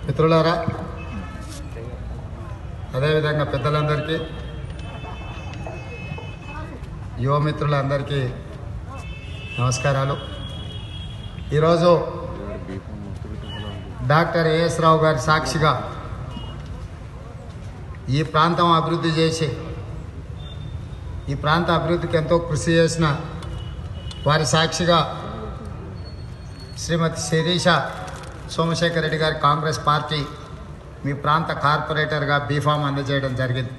మిత్రులారా అదేవిధంగా పెద్దలందరికీ యువ మిత్రులందరికీ నమస్కారాలు ఈరోజు డాక్టర్ ఏఎస్ రావు గారి సాక్షిగా ఈ ప్రాంతం అభివృద్ధి చేసి ఈ ప్రాంత అభివృద్ధికి ఎంతో కృషి చేసిన వారి సాక్షిగా శ్రీమతి శిరీష సోమశేఖర్ రెడ్డి గారి కాంగ్రెస్ పార్టీ మీ ప్రాంత కార్పొరేటర్గా బీఫామ్ అందజేయడం జరిగింది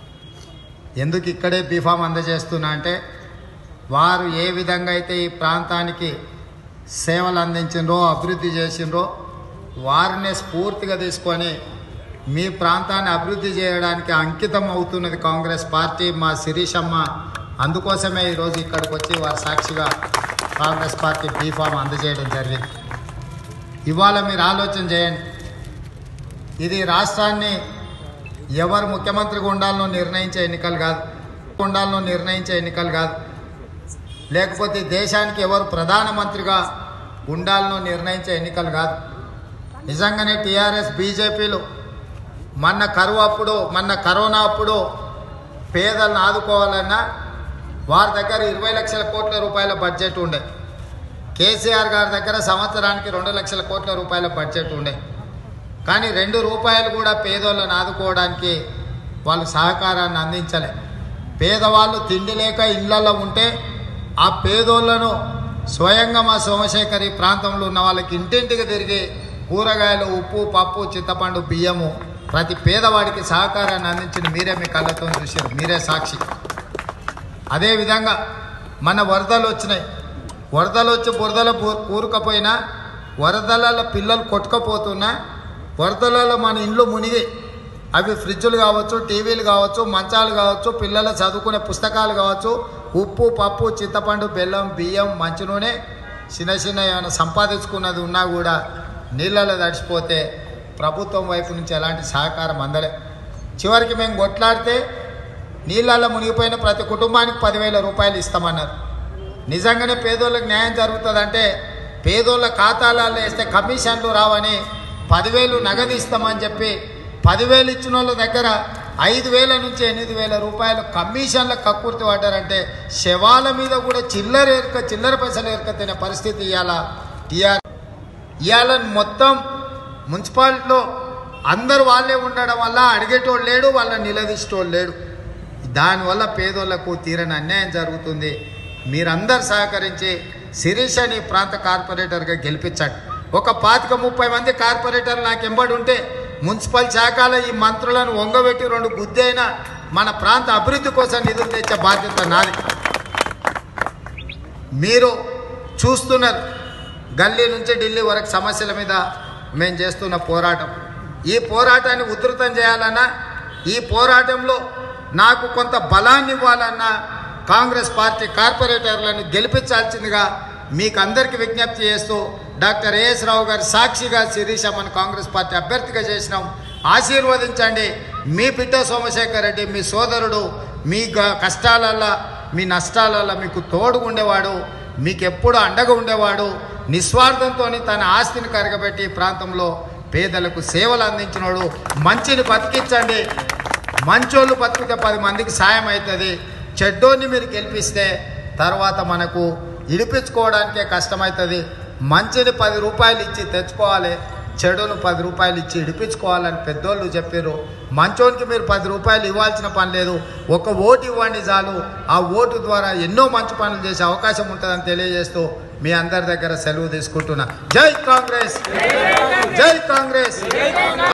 ఎందుకు ఇక్కడే బీఫామ్ అందజేస్తున్నా అంటే వారు ఏ విధంగా అయితే ఈ ప్రాంతానికి సేవలు అందించిండ్రో అభివృద్ధి చేసిండ్రో వారినే స్ఫూర్తిగా తీసుకొని మీ ప్రాంతాన్ని అభివృద్ధి చేయడానికి అంకితం అవుతున్నది కాంగ్రెస్ పార్టీ మా శిరీషమ్మ అందుకోసమే ఈరోజు ఇక్కడికి వచ్చి వారి సాక్షిగా కాంగ్రెస్ పార్టీ బీఫామ్ అందజేయడం జరిగింది ఇవాళ మీరు ఆలోచన చేయండి ఇది రాష్ట్రాన్ని ఎవరు ముఖ్యమంత్రిగా ఉండాలనో నిర్ణయించే ఎన్నికలు కాదు ఉండాలనో నిర్ణయించే ఎన్నికలు కాదు లేకపోతే ఈ దేశానికి ఎవరు ప్రధానమంత్రిగా ఉండాలనో నిర్ణయించే ఎన్నికలు కాదు నిజంగానే టీఆర్ఎస్ బీజేపీలు మొన్న కరువు అప్పుడు మొన్న కరోనా అప్పుడు పేదలను ఆదుకోవాలన్నా వారి దగ్గర ఇరవై లక్షల కోట్ల రూపాయల బడ్జెట్ ఉండే కేసీఆర్ గారి దగ్గర సంవత్సరానికి రెండు లక్షల కోట్ల రూపాయల బడ్జెట్ ఉండే కానీ రెండు రూపాయలు కూడా పేదోళ్ళని ఆదుకోవడానికి వాళ్ళు సహకారాన్ని అందించలే పేదవాళ్ళు తిండి లేక ఇళ్లలో ఉంటే ఆ పేదోళ్లను స్వయంగా మా సోమశేఖర్ ఈ ప్రాంతంలో ఉన్న వాళ్ళకి ఇంటింటికి తిరిగి కూరగాయలు ఉప్పు పప్పు చింతపండు బియ్యము ప్రతి పేదవాడికి సహకారాన్ని అందించిన మీరే మీ కళ్ళతో చూశారు మీరే సాక్షి అదేవిధంగా మన వరదలు వచ్చినాయి వరదలు వచ్చి బురదలో బూ- కూరుకపోయినా వరదలలో పిల్లలు కొట్టుకపోతున్నా వరదలలో మన ఇండ్లు మునిగి అవి ఫ్రిడ్జులు కావచ్చు టీవీలు కావచ్చు మంచాలు కావచ్చు పిల్లల చదువుకునే పుస్తకాలు కావచ్చు ఉప్పు పప్పు చింతపండు బెల్లం బియ్యం మంచి నూనె చిన్న చిన్న ఏమైనా సంపాదించుకున్నది ఉన్నా కూడా నీళ్ళలో తడిచిపోతే ప్రభుత్వం వైపు నుంచి ఎలాంటి సహకారం అందలే చివరికి మేము కొట్లాడితే నీళ్ళల్లో మునిగిపోయిన ప్రతి కుటుంబానికి పదివేల రూపాయలు ఇస్తామన్నారు నిజంగానే పేదోళ్ళకి న్యాయం జరుగుతుందంటే పేదోళ్ళ ఖాతాలలో వేస్తే కమిషన్లు రావని పదివేలు నగదు ఇస్తామని చెప్పి పదివేలు ఇచ్చిన వాళ్ళ దగ్గర ఐదు వేల నుంచి ఎనిమిది వేల రూపాయలు కమిషన్ల కక్కుర్తి పడ్డారంటే శవాల మీద కూడా చిల్లర ఎరుక చిల్లర పైసలు ఎరుక తినే పరిస్థితి ఇవాళ టీఆర్ ఇవాళ మొత్తం మున్సిపాలిటీలో అందరు వాళ్ళే ఉండడం వల్ల అడిగేటోడు లేడు వాళ్ళని నిలదీసేటోడు లేడు దానివల్ల పేదోళ్లకు తీరని అన్యాయం జరుగుతుంది మీరందరు సహకరించి శిరీషని ప్రాంత కార్పొరేటర్గా గెలిపించండి ఒక పాతిక ముప్పై మంది కార్పొరేటర్లు నాకు ఎంబడి ఉంటే మున్సిపల్ శాఖలో ఈ మంత్రులను వంగబెట్టి రెండు గుద్దైన మన ప్రాంత అభివృద్ధి కోసం నిధులు తెచ్చే బాధ్యత నాది మీరు చూస్తున్నారు గల్లీ నుంచి ఢిల్లీ వరకు సమస్యల మీద మేము చేస్తున్న పోరాటం ఈ పోరాటాన్ని ఉధృతం చేయాలన్నా ఈ పోరాటంలో నాకు కొంత బలాన్ని ఇవ్వాలన్నా కాంగ్రెస్ పార్టీ కార్పొరేటర్లను గెలిపించాల్సిందిగా మీకు అందరికీ విజ్ఞప్తి చేస్తూ డాక్టర్ ఏఎస్ రావు గారి సాక్షిగా శిరీష మన కాంగ్రెస్ పార్టీ అభ్యర్థిగా చేసినాం ఆశీర్వదించండి మీ బిడ్డ సోమశేఖర్ రెడ్డి మీ సోదరుడు మీ గ- కష్టాలల్లో మీ నష్టాలలో మీకు తోడు ఉండేవాడు మీకు ఎప్పుడు అండగా ఉండేవాడు నిస్వార్థంతో తన ఆస్తిని కరగబెట్టి ఈ ప్రాంతంలో పేదలకు సేవలు అందించినోడు మంచిని బతికించండి మంచోళ్ళు బతికితే పది మందికి సాయం అవుతుంది చెడ్డోని మీరు గెలిపిస్తే తర్వాత మనకు ఇడిపించుకోవడానికే కష్టమవుతుంది మంచిని పది రూపాయలు ఇచ్చి తెచ్చుకోవాలి చెడును పది రూపాయలు ఇచ్చి ఇడిపించుకోవాలని పెద్దోళ్ళు చెప్పారు మంచోనికి మీరు పది రూపాయలు ఇవ్వాల్సిన పని లేదు ఒక ఓటు ఇవ్వండి చాలు ఆ ఓటు ద్వారా ఎన్నో మంచి పనులు చేసే అవకాశం ఉంటుందని తెలియజేస్తూ మీ అందరి దగ్గర సెలవు తీసుకుంటున్నా జై కాంగ్రెస్ జై కాంగ్రెస్